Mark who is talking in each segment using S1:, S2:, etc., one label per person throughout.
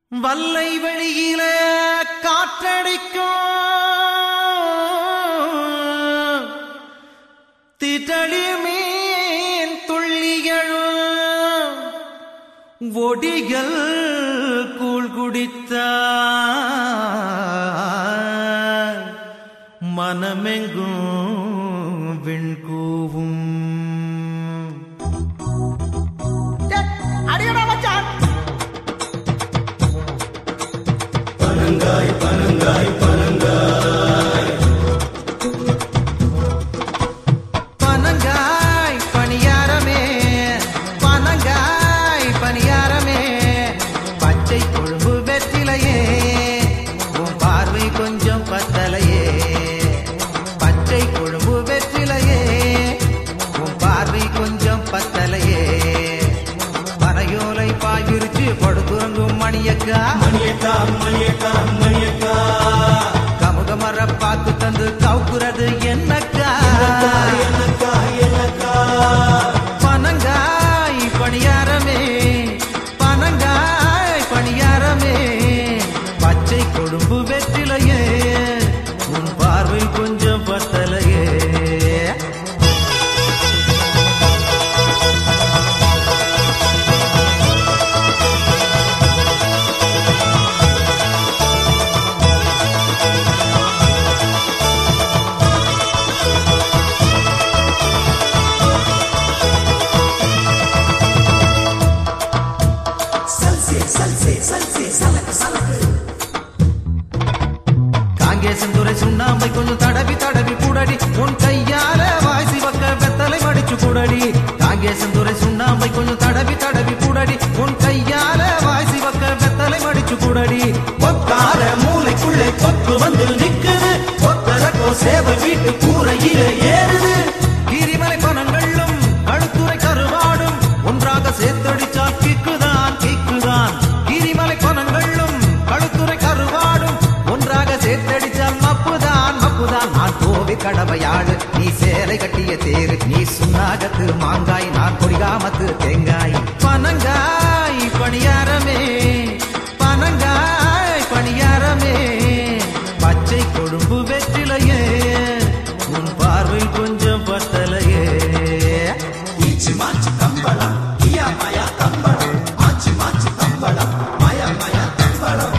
S1: வல்லை வெளியில காற்றடிக்கும் திட்டளி மீன் துள்ளியழும் ஒடிகள் கூழ் குடித்த மனமெங்கும் விண்கூவும்
S2: அடியடா மச்சான்
S1: பனங்காய் பணியாரமே பனங்காய் பணியாரமே பச்சை கொழும்பு வெற்றிலையே உன் பார்வை கொஞ்சம் பத்தலையே பச்சை கொழும்பு வெற்றிலையே உன் பார்வை கொஞ்சம் பத்தலையே பனையோலை பாயிருச்சு படுத்துறங்கும் மணியக்கா
S3: மணியக்கா மணியக்கா மணியக்கா
S1: கமுக மர பார்த்து தந்து கவுக்குறது என்னக்கா
S3: என்னக்கா என்னக்கா
S1: பனங்காய் பணியாரமே பனங்காய் பணியாரமே பச்சை கொழும்பு வெற்றிலையே உன் பார்வை கொஞ்சம் பத்தலையே
S3: சல்சே சல்சே சல்சே சலக்கு சலக்கு
S1: காங்கேசன் துறை சுண்ணாம்பை கொஞ்சம் தடவி தடவி கூடடி உன் கையால வாய் சிவக்க வெத்தலை மடிச்சு கூடடி காங்கேசன் துறை சுண்ணாம்பை கொஞ்சம் தடவி தடவி கூடடி உன் கையால வாய் சிவக்க வெத்தலை மடிச்சு கூடடி
S3: ஒக்கார மூளைக்குள்ளே கொக்கு வந்து நிக்குது ஒத்தரக்கோ சேவை வீட்டு கூரையில ஏறுது
S1: கிரிமலை பனங்களும் கழுத்துறை கருவாடும் ஒன்றாக சேர்த்தடிச்சால் கிக்குதான் கிக்குதான் கிரிமலை பனங்களும் கழுத்துறை கருவாடும் ஒன்றாக சேர்த்தடிச்சால் மப்புதான் மப்புதான் நான் கோவி கடவையாடு நீ சேலை கட்டிய தேரு நீ சுண்ணாகத்து மாங்காய் நான் கொடிகாமத்து தேங்காய் பனங்காய் பணியாரமே பனங்காய் பணியாரமே பச்சை கொழும்பு வெற்றிலையே உன் பார்வை கொஞ்சம் பத்தலையே
S3: ஈச்சு மாச்சு கம்பளம் இயா மயா கம்பளம் மாச்சு மாச்சு கம்பளம் மயா மயா கம்பளம்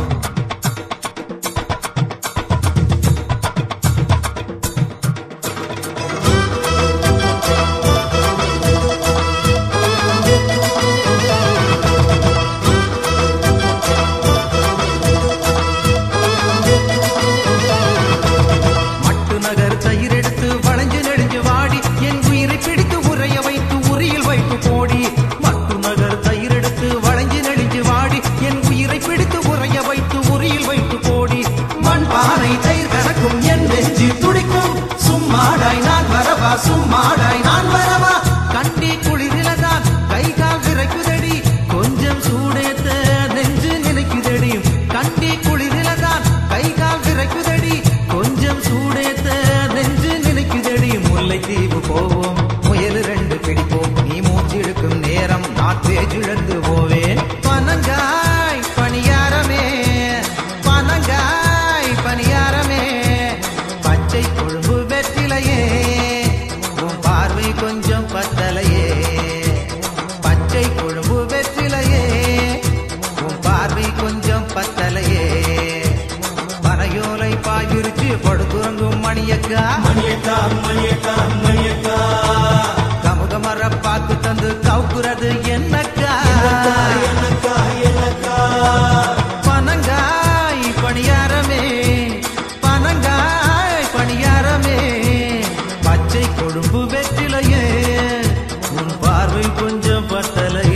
S1: மட்டு நகர் தயிர் எடுத்து வளைஞ்சு நெடுஞ்சு வாடி என் உயிரை பிடித்து உரைய வைத்து உரியில் வைத்து போடி மட்டு நகர் தயிர் எடுத்து வளைஞ்சு நெடுஞ்சு வாடி என் உயிரை பிடித்து உரைய வைத்து உரியில் வைத்து போடி
S3: மண் பானை தயிர் கணக்கும் என் நெஞ்சு துடிக்கும் சும்மாடாய் நான் வரவா சும்மாடாய் நான் வரவா
S1: கண்டி குளிரிலதான் கை கால் விரைக்குதடி கொஞ்சம் சூடேத்த நெஞ்சு நினைக்குதடி கண்டி குளிரிலதான் கை கால் விரைக்குதடி கொஞ்சம் சூடேத்த நெஞ்சு நினைக்குதடி முல்லைத்தீவு போவோம் முயல் ரெண்டு பிடிப்போம் நீ மூச்சிழுக்கும் நேரம் நான் பேச்சிழந்து போவேன் பனங்காய் பணியாரமே பனங்காய் பணியாரமே பச்சை கொழும்பு வெற்றிலையே உன் பார்வை கொஞ்சம் பத்தலையே பச்சை கொழும்பு வெற்றிலையே உன் பார்வை கொஞ்சம் பத்தலையே பனையோலை பாயிருச்சு படுத்துறங்கும் மணியக்கா
S3: மணியக்கா மணியக்கா மணியக்கா
S1: கமுக மர பார்த்து தந்து கவுக்குறது என்னக்கா
S3: என்னக்கா என்னக்கா
S1: பனங்காய் பணியாரமே பனங்காய் பணியாரமே பச்சை கொழும்பு வெற்றிலையே உன் பார்வை கொஞ்சம் பத்தலையே